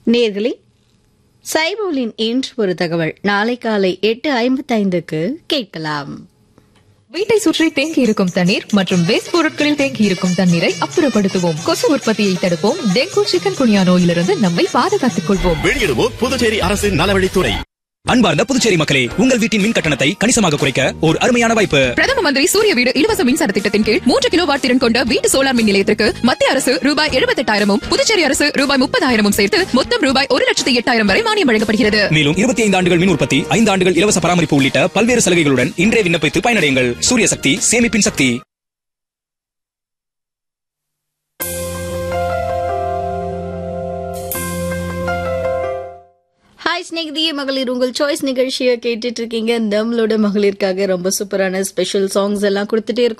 நேர்களே சைபோலின் இன்று ஒரு தகவல் நாளை காலை எட்டு ஐம்பத்தைந்துக்கு கேட்கலாம் வீட்டை சுற்றி தேங்கி இருக்கும் தண்ணீர் மற்றும் வேஸ்ட் பொருட்களில் தேங்கி இருக்கும் தண்ணீரை அப்புறப்படுத்துவோம் கொசு உற்பத்தியை தடுப்போம் டெங்கு சிக்கன் குனியா நோயிலிருந்து நம்மை பாதுகாத்துக் கொள்வோம் வெளியிடுவோர் புதுச்சேரி அரசு நலவழித்துறை அன்பார்ந்த புதுச்சேரி மக்களே உங்கள் வீட்டின் மின் கட்டணத்தை கணிசமாக குறைக்க ஒரு அருமையான வாய்ப்பு பிரதம மந்திரி சூரிய வீடு இலவச மின்சார திட்டத்தின் கீழ் மூன்று கிலோ வாட் திறன் கொண்ட வீட்டு சோலார் மின் நிலையத்திற்கு மத்திய அரசு ரூபாய் எழுபத்தெட்டாயிரமும் புதுச்சேரி அரசு ரூபாய் முப்பதாயிரமும் சேர்த்து மொத்தம் ரூபாய் ஒரு லட்சத்தி எட்டாயிரம் வரை மானியம் வழங்கப்படுகிறது மேலும் இருபத்தி ஐந்து ஆண்டுகள் மின் உற்பத்தி ஐந்து ஆண்டுகள் இலவச பராமரிப்பு உள்ளிட்ட பல்வேறு சலுகைகளுடன் இன்றே விண்ணப்பித்து பயனடையுங்கள் சூரிய சக்தி சேமிப்பின் சக்தி ஹாய் ஸ்நேகிதியே மகளிர் உங்கள் சாய்ஸ் நிகழ்ச்சியை கேட்டுட்டு இருக்கீங்க நம்மளோட மகளிருக்காக ரொம்ப சூப்பரான ஸ்பெஷல் சாங்ஸ் எல்லாம் கொடுத்துட்டே இருக்கோம்